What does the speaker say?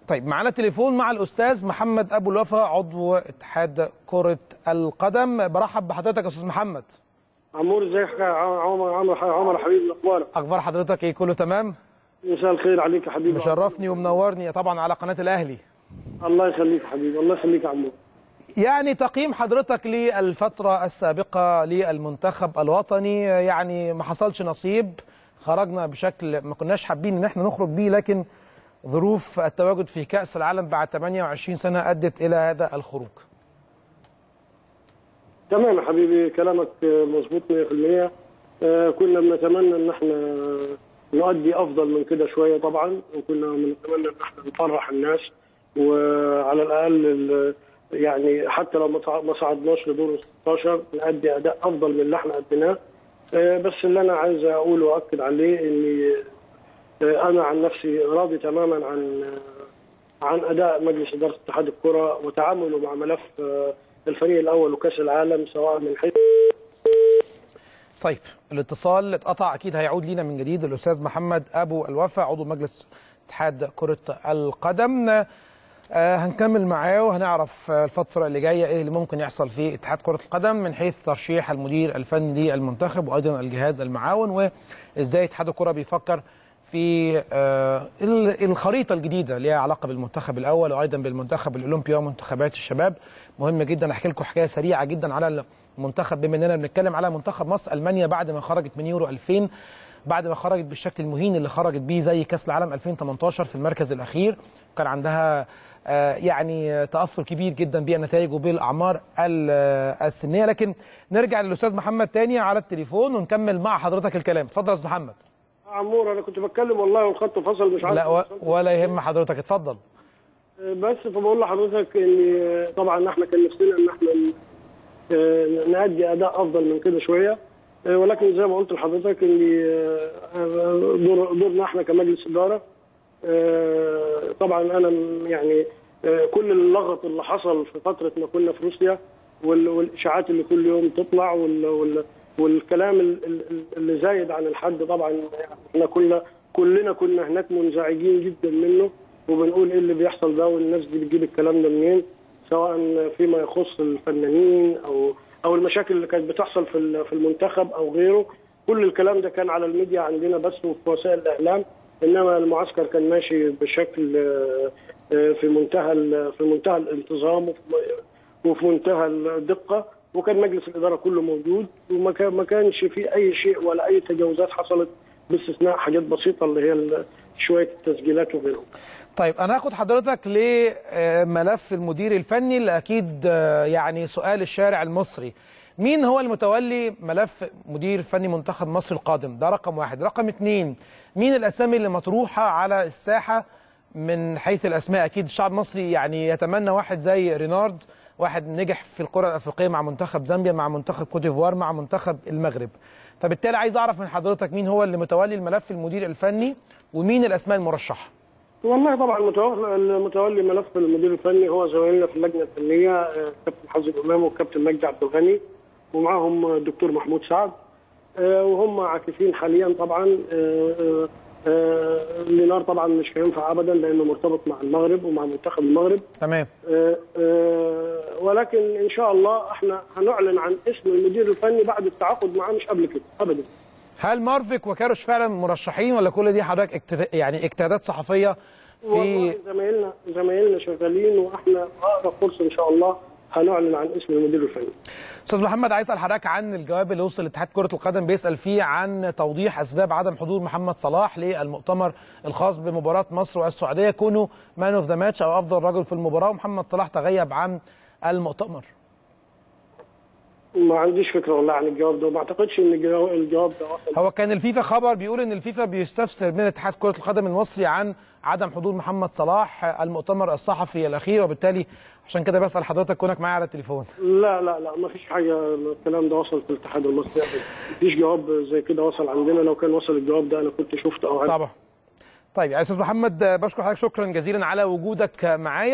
طيب معانا تليفون مع الاستاذ محمد ابو الوفا عضو اتحاد كره القدم برحب بحضرتك يا استاذ محمد عمور ازيك يا عمر عمر عمر حبيبي اخبارك اخبار حضرتك ايه كله تمام مساء الخير عليك يا حبيبي مشرفني ومنورني طبعا على قناه الاهلي الله يخليك يا حبيبي الله يخليك يا عمور يعني تقييم حضرتك للفترة السابقة للمنتخب الوطني يعني ما حصلش نصيب خرجنا بشكل ما كناش حابين ان احنا نخرج بيه لكن ظروف التواجد في كأس العالم بعد 28 سنة أدت إلى هذا الخروج تمام يا حبيبي كلامك مظبوط 100% آه، كنا بنتمنى ان احنا نؤدي افضل من كده شويه طبعا وكنا بنتمنى ان احنا نفرح الناس وعلى الاقل ال- يعني حتى لو ما صع- ما صعدناش لدور ال 16 نأدي اداء افضل من اللي احنا اديناه آه، بس اللي انا عايز اقوله واكد عليه اني آه، انا عن نفسي راضي تماما عن آه، عن اداء مجلس اداره اتحاد الكره وتعامله مع ملف آه، الفريق الاول وكاس العالم سواء من حيث طيب الاتصال اتقطع أكيد هيعود لينا من جديد الأستاذ محمد أبو الوفا عضو مجلس اتحاد كرة القدم آه هنكمل معاه وهنعرف آه، الفترة اللي جاية ايه اللي ممكن يحصل في اتحاد كرة القدم من حيث ترشيح المدير الفني للمنتخب وايضا الجهاز المعاون وازاي اتحاد الكرة بيفكر في آه ال- الخريطة الجديدة اللي ليها علاقة بالمنتخب الأول وأيضا بالمنتخب الأولمبي ومنتخبات الشباب مهم جدا أحكي لكم حكاية سريعة جدا على المنتخب بما إننا بنتكلم على منتخب مصر ألمانيا بعد ما خرجت من يورو 2000 بعد ما خرجت بالشكل المهين اللي خرجت بيه زي كأس العالم 2018 في المركز الأخير كان عندها آه، يعني تأثر كبير جدا بالنتائج وبالأعمار ال- آه، السنية لكن نرجع للأستاذ محمد تاني على التليفون ونكمل مع حضرتك الكلام اتفضل يا أستاذ محمد عمور انا كنت بتكلم والله والخط فصل مش عارف لا و- ولا يهم حضرتك اتفضل بس فبقول لحضرتك ان طبعا احنا كان نفسنا ان احنا ن- آه، نأدي اداء افضل من كده شويه آه، ولكن زي ما قلت لحضرتك ان آه، دور دورنا احنا كمجلس اداره آه، طبعا انا م- يعني آه، كل اللغط اللي حصل في فتره ما كنا في روسيا وال- والاشاعات اللي كل يوم تطلع وال وال والكلام ال- ال- اللي زايد عن الحد طبعا احنا كلنا كلنا كنا هناك منزعجين جدا منه وبنقول ايه اللي بيحصل ده والناس دي بتجيب الكلام ده منين سواء فيما يخص الفنانين او او المشاكل اللي كانت بتحصل في ال- في المنتخب او غيره كل الكلام ده كان على الميديا عندنا بس وفي وسائل الاعلام انما المعسكر كان ماشي بشكل آه، آه، في منتهى ال- في منتهى الانتظام وفي- وفي منتهى الدقه وكان مجلس الاداره كله موجود وما كان ما كانش في اي شيء ولا اي تجاوزات حصلت باستثناء حاجات بسيطه اللي هي ال- شويه التسجيلات وغيره. طيب انا هاخد حضرتك لملف المدير الفني اللي اكيد آه، يعني سؤال الشارع المصري مين هو المتولي ملف مدير فني منتخب مصر القادم ده رقم واحد رقم اتنين مين الاسامي اللي مطروحه على الساحه من حيث الاسماء اكيد الشعب المصري يعني يتمنى واحد زي رينارد واحد نجح في الكره الافريقيه مع منتخب زامبيا مع منتخب كوت ديفوار مع منتخب المغرب فبالتالي عايز اعرف من حضرتك مين هو اللي متولي الملف المدير الفني ومين الاسماء المرشحه والله طبعا المتولي المتولي ملف المدير الفني هو زمايلنا في اللجنه الفنيه آه، كابتن حازم امام والكابتن مجدي عبد الغني ومعاهم الدكتور محمود سعد آه، وهم عاكفين حاليا طبعا آه، آه، آه، لينار طبعا مش هينفع ابدا لانه مرتبط مع المغرب ومع منتخب المغرب تمام آه، آه، ولكن ان شاء الله احنا هنعلن عن اسم المدير الفني بعد التعاقد معاه مش قبل كده ابدا هل مارفيك وكاروش فعلا مرشحين ولا كل دي حضرتك اجتهاد- يعني اجتهادات صحفيه في والله زمايلنا زمايلنا شغالين واحنا اقرب فرصه ان شاء الله هنعلن عن اسم المدير الفني استاذ محمد عايز اسال حضرتك عن الجواب اللي وصل لاتحاد كره القدم بيسال فيه عن توضيح اسباب عدم حضور محمد صلاح للمؤتمر الخاص بمباراه مصر والسعوديه كونه مان اوف ذا ماتش او افضل رجل في المباراه ومحمد صلاح تغيب عن المؤتمر ما عنديش فكره والله عن الجواب ده ما اعتقدش ان الجو- الجواب ده وصل هو كان الفيفا خبر بيقول ان الفيفا بيستفسر من اتحاد كره القدم المصري عن عدم حضور محمد صلاح المؤتمر الصحفي الاخير وبالتالي عشان كده بسال حضرتك كونك معايا على التليفون لا لا لا ما فيش حاجه الكلام ده وصل في الاتحاد المصري أبداً. ما فيش جواب زي كده وصل عندنا لو كان وصل الجواب ده انا كنت شفته او عارف طبعا طيب يا استاذ محمد بشكر حضرتك شكرا جزيلا على وجودك معايا